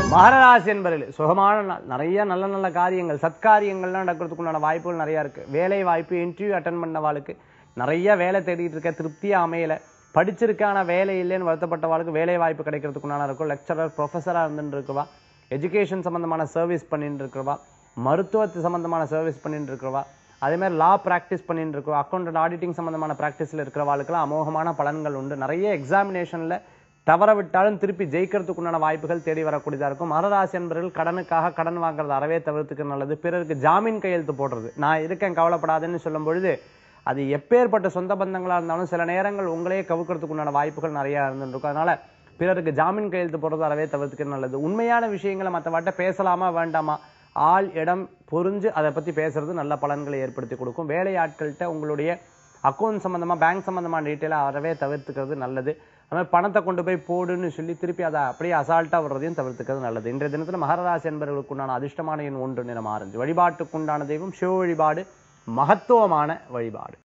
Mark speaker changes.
Speaker 1: மகராசி என்பவர்கள் சுகமான நாள் நிறைய நல்ல நல்ல காரியங்கள் சத்காரியங்கள்லாம் நடக்கிறதுக்கு உண்டான வாய்ப்புகள் நிறைய இருக்கு வேலை வாய்ப்பு இன்டர்வியூ அட்டன் பண்ணவாளுக்கு நிறைய வேலை தேடிட்டு இருக்க திருப்தியா அமையல படிச்சிருக்கான வேலை இல்லைன்னு வருத்தப்பட்டவாளுக்கு வேலை வாய்ப்பு கிடைக்கிறதுக்கு உண்டான இருக்கும் லெக்சரர் ப்ரொஃபஸரா இருந்துட்டு இருக்கவா எஜுகேஷன் சம்பந்தமான சர்வீஸ் பண்ணிட்டு இருக்கிறவா மருத்துவத்து சம்பந்தமான சர்வீஸ் பண்ணிட்டு இருக்கிறவா அதே மாதிரி லா ப்ராக்டிஸ் பண்ணிட்டு இருக்கோம் அக்கௌண்ட் ஆடிட்டிங் சம்பந்தமான ப்ராக்டிஸ்ல இருக்கிறவாளுக்கெல்லாம் அமோகமான பலன்கள் உண்டு நிறைய எக்ஸாமினேஷன்ல தவற விட்டாலும் திருப்பி ஜெயிக்கிறதுக்கு உண்டான வாய்ப்புகள் தேடி வரக்கூடியதா இருக்கும் மரராசி என்பவர்கள் கடனுக்காக கடன் வாங்குறது அறவே தவிர்த்துக்க நல்லது பிறருக்கு ஜாமீன் கையெழுத்து போடுறது நான் இருக்கேன் கவலைப்படாதுன்னு சொல்லும் பொழுது அது எப்பேற்பட்ட சொந்த பந்தங்களா இருந்தாலும் சில நேரங்கள் உங்களையே கவுக்கிறதுக்கு உண்டான வாய்ப்புகள் நிறைய இருந்துருக்கும் அதனால பிறருக்கு ஜாமீன் கையெழுத்து போடுறது அறவே தவிர்த்துக்க நல்லது உண்மையான விஷயங்களை மற்றவாட்ட பேசலாமா வேண்டாமா ஆள் இடம் புரிஞ்சு அதை பத்தி பேசுறது நல்ல பலன்களை ஏற்படுத்தி கொடுக்கும் வேலையாட்கள்கிட்ட உங்களுடைய அக்கௌண்ட் சம்பந்தமா பேங்க் சம்பந்தமான டீட்டெயிலாக அறவே தவிர்த்துக்கிறது நல்லது அது மாதிரி பணத்தை கொண்டு போய் போடுன்னு சொல்லி திருப்பி அதை அப்படியே அசால்ட்டா வர்றதையும் தவிர்த்துக்கிறது நல்லது இன்றைய தினத்துல மகராசி என்பவர்களுக்கு உண்டான அதிர்ஷ்டமான எண் ஒன்று நிறம் ஆரஞ்சு வழிபாட்டுக்குண்டான தெய்வம் சிவ வழிபாடு மகத்துவமான வழிபாடு